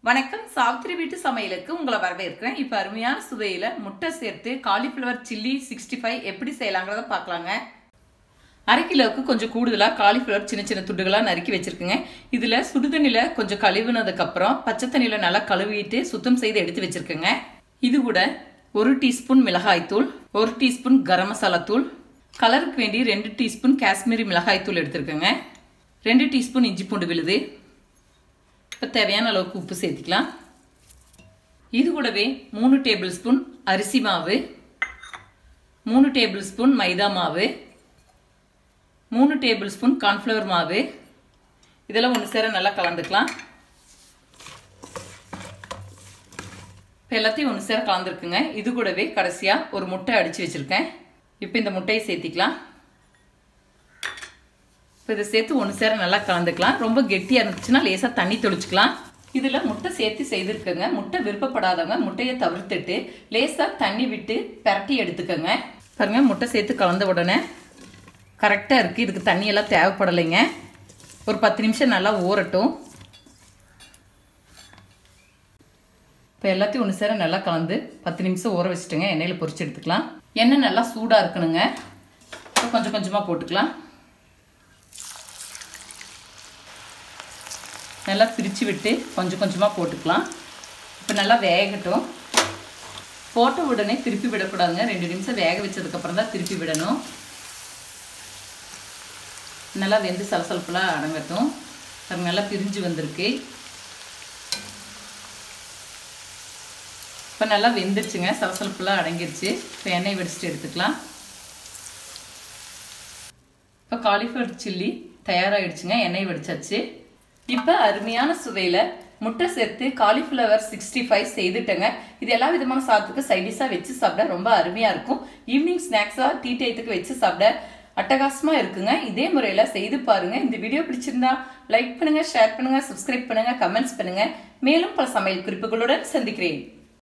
வணக்கம் சாவித்திரி வீட்டு சமையலுக்கு உங்களை வரவேற்கிறேன் இப்போ அருமையான சுவையில் முட்டை சேர்த்து காலிஃப்ளவர் சில்லி சிக்ஸ்டி ஃபைவ் எப்படி செய்யலாங்கிறத பார்க்கலாங்க அரை கிலோவுக்கு கொஞ்சம் கூடுதலாக காலிஃப்ளவர் சின்ன சின்ன துண்டுகளாக நறுக்கி வச்சுருக்குங்க இதில் சுடுதண்ணியில் கொஞ்சம் கழுவுனதுக்கப்புறம் பச்சை தண்ணியில் நல்லா கழுவிட்டு சுத்தம் செய்து எடுத்து வச்சுருக்கேங்க இது கூட ஒரு டீஸ்பூன் மிளகாய்த்தூள் ஒரு டீஸ்பூன் கரம் மசாலா தூள் கலருக்கு வேண்டி ரெண்டு டீஸ்பூன் காஷ்மீரி மிளகாய்த்தூள் எடுத்துருக்கேங்க ரெண்டு டீஸ்பூன் இஞ்சி பூண்டு விழுது இப்போ தேவையான அளவுக்கு உப்பு சேர்த்துக்கலாம் இது கூடவே மூணு டேபிள் ஸ்பூன் அரிசி மாவு மூணு டேபிள் ஸ்பூன் மைதா மாவு மூணு டேபிள் ஸ்பூன் கார்ன்ஃப்ளவர் மாவு இதெல்லாம் ஒன்று சேர நல்லா கலந்துக்கலாம் இப்போ எல்லாத்தையும் ஒன்று சேர கலந்துருக்குங்க இது கூடவே கடைசியாக ஒரு முட்டை அடித்து வச்சுருக்கேன் இப்போ இந்த முட்டையை சேர்த்திக்கலாம் இப்போ இதை சேர்த்து ஒன்று சேர நல்லா கலந்துக்கலாம் ரொம்ப கெட்டியாக இருந்துச்சுன்னா லேசாக தண்ணி தெளிச்சுக்கலாம் இதில் முட்டை சேர்த்து செய்திருக்கேங்க முட்டை விருப்பப்படாதவங்க முட்டையை தவிர்த்துட்டு லேசாக தண்ணி விட்டு பரட்டி எடுத்துக்கோங்க பாருங்க முட்டை சேர்த்து கலந்த உடனே கரெக்டாக இருக்குது இதுக்கு தண்ணியெல்லாம் தேவைப்படலைங்க ஒரு பத்து நிமிஷம் நல்லா ஊறட்டும் இப்போ எல்லாத்தையும் ஒன்று சேர நல்லா கலந்து பத்து நிமிஷம் ஊற வச்சுட்டுங்க எண்ணெயில் பொரிச்சு எடுத்துக்கலாம் எண்ணெய் நல்லா சூடாக இருக்கணுங்க இப்போ கொஞ்சம் கொஞ்சமாக போட்டுக்கலாம் நல்லா பிரித்து விட்டு கொஞ்சம் கொஞ்சமாக போட்டுக்கலாம் இப்போ நல்லா வேகட்டும் போட்ட உடனே திருப்பி விடக்கூடாதுங்க ரெண்டு நிமிஷம் வேக வச்சதுக்கப்புறம் தான் திருப்பி விடணும் நல்லா வெந்து சலசலப்பெல்லாம் அடங்கட்டும் அது நல்லா பிரிஞ்சு வந்திருக்கு இப்போ நல்லா வெந்துருச்சுங்க சலசலப்பெல்லாம் அடங்கிருச்சு இப்போ எண்ணெய் வடிச்சிட்டு எடுத்துக்கலாம் இப்போ காலிஃப்ளவர் சில்லி தயாராகிடுச்சுங்க எண்ணெய் வடிச்சாச்சு இப்போ அருமையான சுவையில் முட்டை சேர்த்து காலிஃப்ளவர் சிக்ஸ்டி ஃபைவ் செய்துட்டேங்க இது எல்லா விதமான சாதத்துக்கு சைடிஷாக வச்சு சாப்பிட ரொம்ப அருமையாக இருக்கும் ஈவினிங் ஸ்நாக்ஸாக டீ டயத்துக்கு வச்சு சாப்பிட அட்டகாசமாக இருக்குங்க இதே முறையில் செய்து பாருங்க இந்த வீடியோ பிடிச்சிருந்தா லைக் பண்ணுங்க ஷேர் பண்ணுங்க சப்ஸ்கிரைப் பண்ணுங்க கமெண்ட்ஸ் பண்ணுங்க மேலும் பல சமையல் குறிப்புகளுடன் சந்திக்கிறேன்